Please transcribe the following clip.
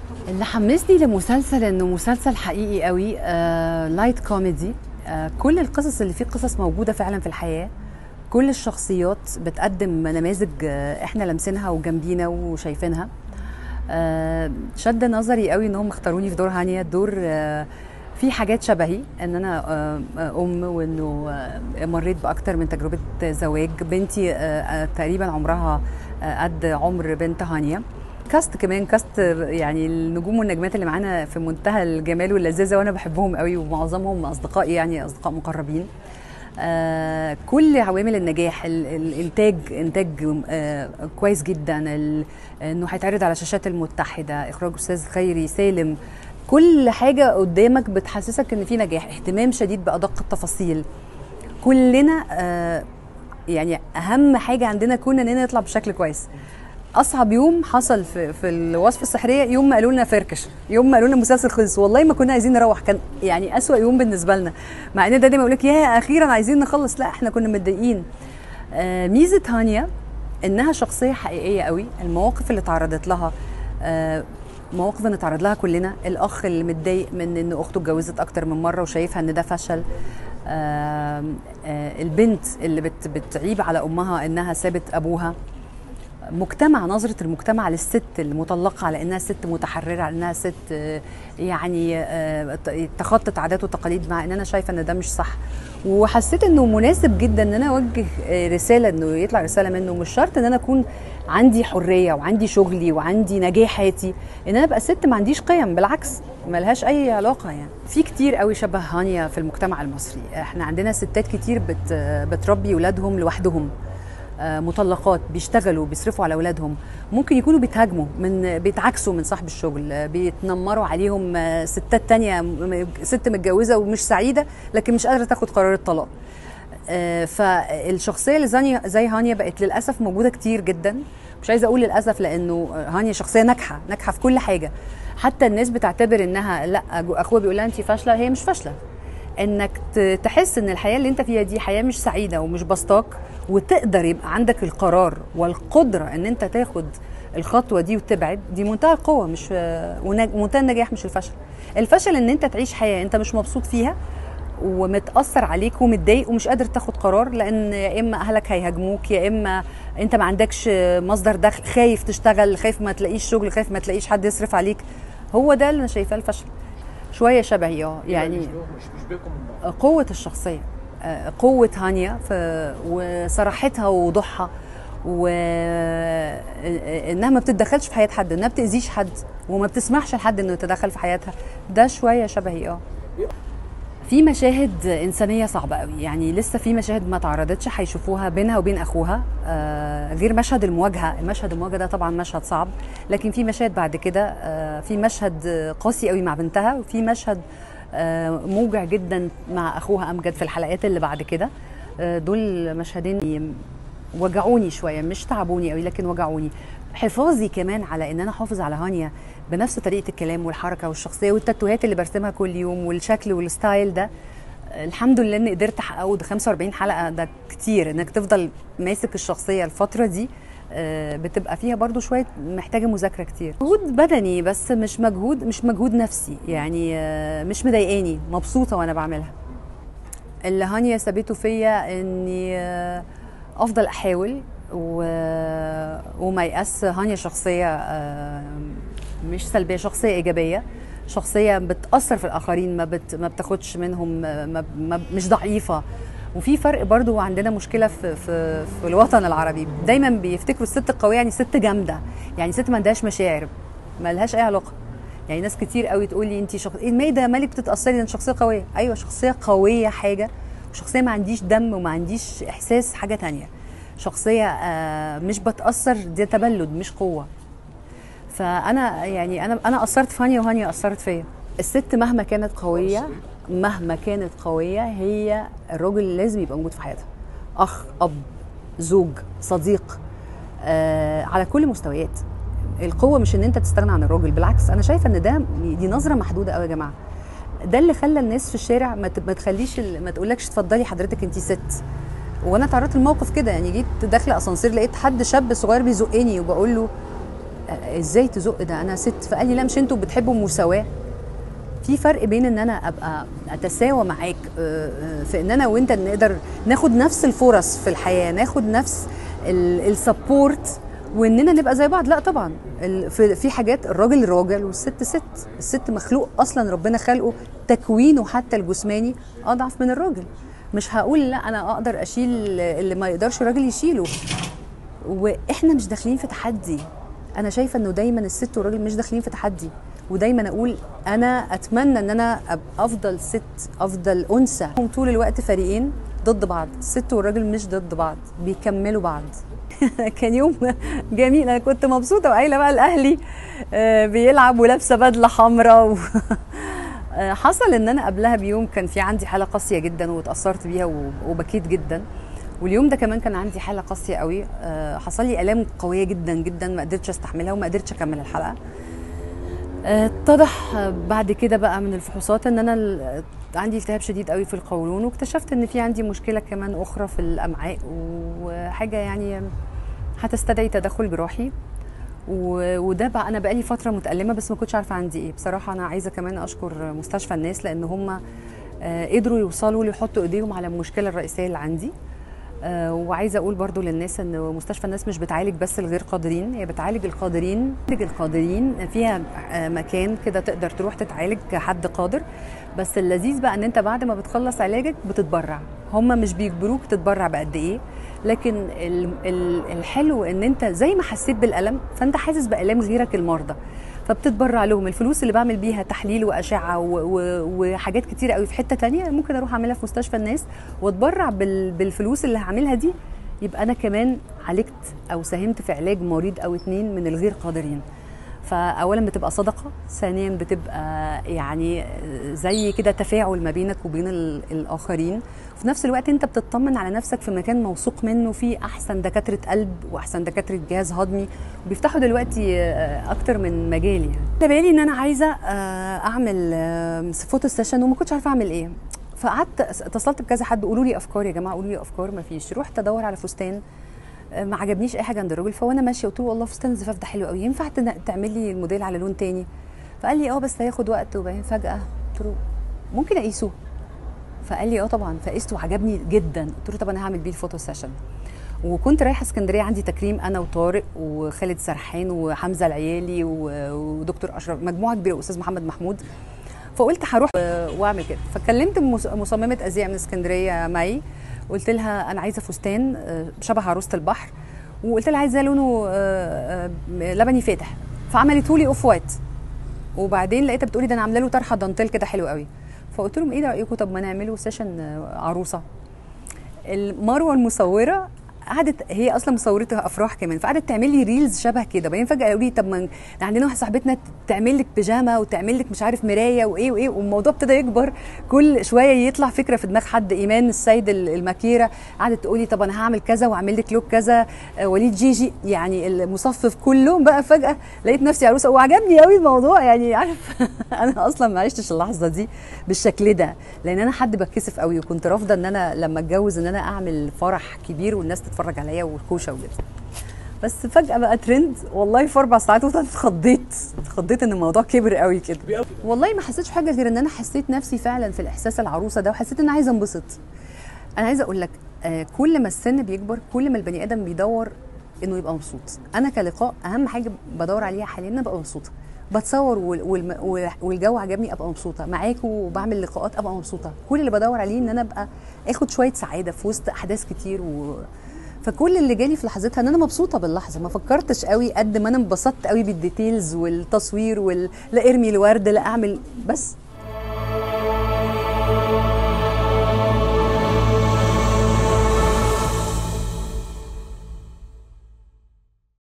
اللي حمسني لمسلسل انه مسلسل حقيقي قوي آه، لايت كوميدي آه، كل القصص اللي فيه قصص موجوده فعلا في الحياه كل الشخصيات بتقدم نماذج آه، احنا لامسينها وجنبينا وشايفينها آه، شد نظري قوي انهم اختاروني في دور هانيا دور آه، في حاجات شبهي ان انا آه، آه، ام وانه آه، مريت باكتر من تجربه زواج بنتي آه، آه، تقريبا عمرها آه، قد عمر بنت هانيا كاست كمان كاست يعني النجوم والنجمات اللي معانا في منتهى الجمال واللذاذه وانا بحبهم قوي ومعظمهم اصدقائي يعني اصدقاء مقربين آه كل عوامل النجاح ال- الانتاج انتاج آه كويس جدا ال- انه هيتعرض على شاشات المتحده اخراج استاذ خيري سالم كل حاجه قدامك بتحسسك ان في نجاح اهتمام شديد بادق التفاصيل كلنا آه يعني اهم حاجه عندنا كنا اننا نطلع بشكل كويس اصعب يوم حصل في في الوصفه السحريه يوم ما قالوا لنا فركش يوم ما قالوا لنا المسلسل خلص والله ما كنا عايزين نروح كان يعني اسوا يوم بالنسبه لنا مع ان ده دايما يقول لك يا اخيرا عايزين نخلص لا احنا كنا متضايقين آه ميزه هانيا انها شخصيه حقيقيه قوي المواقف اللي تعرضت لها آه مواقف بنتعرض لها كلنا الاخ اللي متضايق من ان اخته اتجوزت اكتر من مره وشايفها ان ده فشل آه آه البنت اللي بت بتعيب على امها انها سابت ابوها مجتمع نظرة المجتمع للست المطلقة على انها ست متحررة على انها ست آه، يعني آه، ت- تخطط عادات وتقاليد مع ان انا شايفة ان ده مش صح وحسيت انه مناسب جدا ان انا اوجه آه، رسالة انه يطلع رسالة منه مش شرط ان انا اكون عندي حرية وعندي شغلي وعندي نجاحاتي ان انا ابقى ست ما عنديش قيم بالعكس ملهاش اي علاقة يعني في كتير قوي شبه هانيا في المجتمع المصري احنا عندنا ستات كتير بت بتربي ولادهم لوحدهم آه، مطلقات بيشتغلوا بيصرفوا على اولادهم ممكن يكونوا بيتهاجموا من بيتعكسوا من صاحب الشغل آه، بيتنمروا عليهم آه، ستات تانية م- ست متجوزه ومش سعيده لكن مش قادره تاخد قرار الطلاق آه، فالشخصيه اللي زي زي هانيا بقت للاسف موجوده كتير جدا مش عايزه اقول للاسف لانه هانيا شخصيه ناجحه ناجحه في كل حاجه حتى الناس بتعتبر انها لا اخوها بيقول لها انت فاشله هي مش فاشله انك ت- تحس ان الحياه اللي انت فيها دي حياه مش سعيده ومش بسطاك وتقدر يبقى عندك القرار والقدره ان انت تاخد الخطوه دي وتبعد دي منتهى القوه مش ونج- منتهى النجاح مش الفشل الفشل ان انت تعيش حياه انت مش مبسوط فيها ومتاثر عليك ومتضايق ومش قادر تاخد قرار لان يا اما اهلك هيهاجموك يا اما انت ما عندكش مصدر دخل خايف تشتغل خايف ما تلاقيش شغل خايف ما تلاقيش حد يصرف عليك هو ده اللي انا شايفاه الفشل شويه شبهي اه يعني مش مش بيكم من بعض قوة الشخصية آه، قوة هانيا في وصراحتها ووضوحها وانها ما بتتدخلش في حياة حد انها بتأذيش حد وما بتسمحش لحد انه يتدخل في حياتها ده شوية شبهي اه في مشاهد إنسانية صعبة قوي يعني لسه في مشاهد ما تعرضتش هيشوفوها بينها وبين أخوها آه غير مشهد المواجهة المشهد المواجهة ده طبعا مشهد صعب لكن في مشاهد بعد كده آه في مشهد آه، قاسي قوي مع بنتها وفي مشهد آه موجع جدا مع أخوها أمجد في الحلقات اللي بعد كده آه دول مشهدين وجعوني شوية مش تعبوني قوي لكن وجعوني حفاظي كمان على ان انا احافظ على هانيا بنفس طريقه الكلام والحركه والشخصيه والتاتوهات اللي برسمها كل يوم والشكل والستايل ده الحمد لله اني قدرت احققه ده 45 حلقه ده كتير انك تفضل ماسك الشخصيه الفتره دي آه، بتبقى فيها برضو شويه محتاجه مذاكره كتير مجهود بدني بس مش مجهود مش مجهود نفسي يعني آه، مش مضايقاني مبسوطه وانا بعملها اللي هانيا سابته فيا اني آه، افضل احاول و... وما يأس هانيا شخصيه آه، مش سلبيه شخصيه ايجابيه شخصيه بتاثر في الاخرين ما بت... ما بتاخدش منهم ما... ما... مش ضعيفه وفي فرق برضو عندنا مشكله في في في الوطن العربي دايما بيفتكروا الست القويه يعني ست جامده يعني ست ما عندهاش مشاعر ما لهاش اي علاقه يعني ناس كتير قوي تقول لي انت شخص ايه مايده مالك بتتاثري ده انت شخصيه قويه ايوه شخصيه قويه حاجه وشخصيه ما عنديش دم وما عنديش احساس حاجه تانية شخصيه آه مش بتاثر دي تبلد مش قوه فانا يعني انا انا اثرت في هانيا وهانيا اثرت فيا الست مهما كانت قويه مهما كانت قويه هي الراجل لازم يبقى موجود في حياتها اخ اب زوج صديق آه على كل مستويات القوه مش ان انت تستغنى عن الراجل بالعكس انا شايفه ان ده دي نظره محدوده قوي يا جماعه ده اللي خلى الناس في الشارع ما ت- ما تخليش ال- ما تقولكش اتفضلي حضرتك انت ست وانا تعرضت لموقف كده يعني جيت داخله اسانسير لقيت حد شاب صغير بيزقني وبقول له آه، ازاي تزق ده انا ست فقال لي لا مش انتوا بتحبوا المساواه في فرق بين ان انا ابقى اتساوى معاك آه، آه، في ان انا وانت نقدر ناخد نفس الفرص في الحياه ناخد نفس السبورت واننا نبقى زي بعض لا طبعا ال- في في حاجات الراجل راجل والست ست الست مخلوق اصلا ربنا خلقه تكوينه حتى الجسماني اضعف من الراجل مش هقول لا انا اقدر اشيل اللي ما يقدرش الراجل يشيله واحنا مش داخلين في تحدي انا شايفه انه دايما الست والراجل مش داخلين في تحدي ودايما اقول انا اتمنى ان انا ابقى افضل ست افضل انثى هم طول الوقت فريقين ضد بعض الست والراجل مش ضد بعض بيكملوا بعض كان يوم جميل انا كنت مبسوطه وقايله بقى لاهلي آه، بيلعب ولابسه بدله حمراء و... آه، حصل ان انا قبلها بيوم كان في عندي حاله قاسيه جدا واتاثرت بيها و- وبكيت جدا واليوم ده كمان كان عندي حاله قاسيه قوي آه، حصل لي الام قويه جدا جدا ما قدرتش استحملها وما قدرتش اكمل الحلقه آه، اتضح آه، بعد كده بقى من الفحوصات ان انا ال- عندي التهاب شديد قوي في القولون واكتشفت ان في عندي مشكله كمان اخرى في الامعاء وحاجه يعني هتستدعي تدخل جراحي و- وده بقى انا بقالي فتره متالمه بس ما كنتش عارفه عندي ايه بصراحه انا عايزه كمان اشكر مستشفى الناس لان هم آه، قدروا يوصلوا لي يحطوا ايديهم على المشكله الرئيسيه اللي عندي آه، وعايزه اقول برضو للناس ان مستشفى الناس مش بتعالج بس الغير قادرين هي بتعالج القادرين بتعالج القادرين فيها آه، مكان كده تقدر تروح تتعالج كحد قادر بس اللذيذ بقى ان انت بعد ما بتخلص علاجك بتتبرع هم مش بيجبروك تتبرع بقد ايه لكن ال- ال- الحلو ان انت زي ما حسيت بالالم فانت حاسس بالام غيرك المرضى فبتتبرع لهم الفلوس اللي بعمل بيها تحليل واشعه و- و- وحاجات كتيره قوي في حته تانية ممكن اروح اعملها في مستشفى الناس واتبرع بال- بالفلوس اللي هعملها دي يبقى انا كمان عالجت او ساهمت في علاج مريض او اتنين من الغير قادرين فاولا بتبقى صدقه ثانيا بتبقى يعني زي كده تفاعل ما بينك وبين ال- الاخرين وفي نفس الوقت انت بتطمن على نفسك في مكان موثوق منه فيه احسن دكاتره قلب واحسن دكاتره جهاز هضمي وبيفتحوا دلوقتي آه، اكتر من مجال يعني على بالي ان انا عايزه آه، اعمل آه، فوتو سيشن وما كنتش عارفه اعمل ايه فقعدت اتصلت بكذا حد قولوا لي افكار يا جماعه قولوا لي افكار ما فيش رحت ادور على فستان ما عجبنيش اي حاجه عند الراجل فوانا ماشيه قلت له والله فستان الزفاف ده حلو قوي ينفع تن- تعمل لي الموديل على لون تاني فقال لي اه بس هياخد وقت وبعدين فجاه قلت له ممكن اقيسه فقال لي اه طبعا فقسته وعجبني جدا قلت له طب انا هعمل بيه الفوتو سيشن وكنت رايحه اسكندريه عندي تكريم انا وطارق وخالد سرحان وحمزه العيالي و- ودكتور اشرف مجموعه كبيره واستاذ محمد محمود فقلت هروح و- واعمل كده فكلمت مص- مصممه ازياء من اسكندريه معي قلت لها انا عايزه فستان آه، شبه عروسه البحر وقلت لها عايزاه لونه آه، آه، لبني فاتح فعملته لي اوف وايت وبعدين لقيتها بتقولي ده انا عامله له طرحه دانتيل كده حلو قوي فقلت لهم ايه رايكم طب ما نعمله سيشن آه، عروسه المروه المصوره قعدت هي اصلا مصورتها افراح كمان فقعدت تعمل لي ريلز شبه كده بعدين فجاه قالوا لي طب ما ده عندنا واحده صاحبتنا تعمل لك بيجامه وتعمل لك مش عارف مرايه وايه وايه والموضوع ابتدى يكبر كل شويه يطلع فكره في دماغ حد ايمان السيد ال- المكيره قعدت تقول لي طب انا هعمل كذا واعمل لك لوك كذا آه، وليد جيجي يعني المصفف كلهم بقى فجاه لقيت نفسي عروسه وعجبني قوي الموضوع يعني عارف انا اصلا ما عشتش اللحظه دي بالشكل ده لان انا حد بتكسف قوي وكنت رافضه ان انا لما اتجوز ان انا اعمل فرح كبير والناس تتفرج عليا وكوشه وكده بس فجاه بقى ترند والله في اربع ساعات وأنا اتخضيت اتخضيت ان الموضوع كبر قوي كده والله ما حسيتش حاجه غير ان انا حسيت نفسي فعلا في الاحساس العروسه ده وحسيت ان انا عايزه انبسط انا عايزه اقول لك آه كل ما السن بيكبر كل ما البني ادم بيدور انه يبقى مبسوط انا كلقاء اهم حاجه بدور عليها حاليا ان ابقى مبسوطه بتصور وال- والم- والجو عجبني ابقى مبسوطه معاكم وبعمل لقاءات ابقى مبسوطه كل اللي بدور عليه ان انا ابقى اخد شويه سعاده في وسط احداث كتير و... فكل اللي جالي في لحظتها ان انا مبسوطه باللحظه ما فكرتش قوي قد ما انا انبسطت قوي بالديتيلز والتصوير وال... لا ارمي الورد لا اعمل بس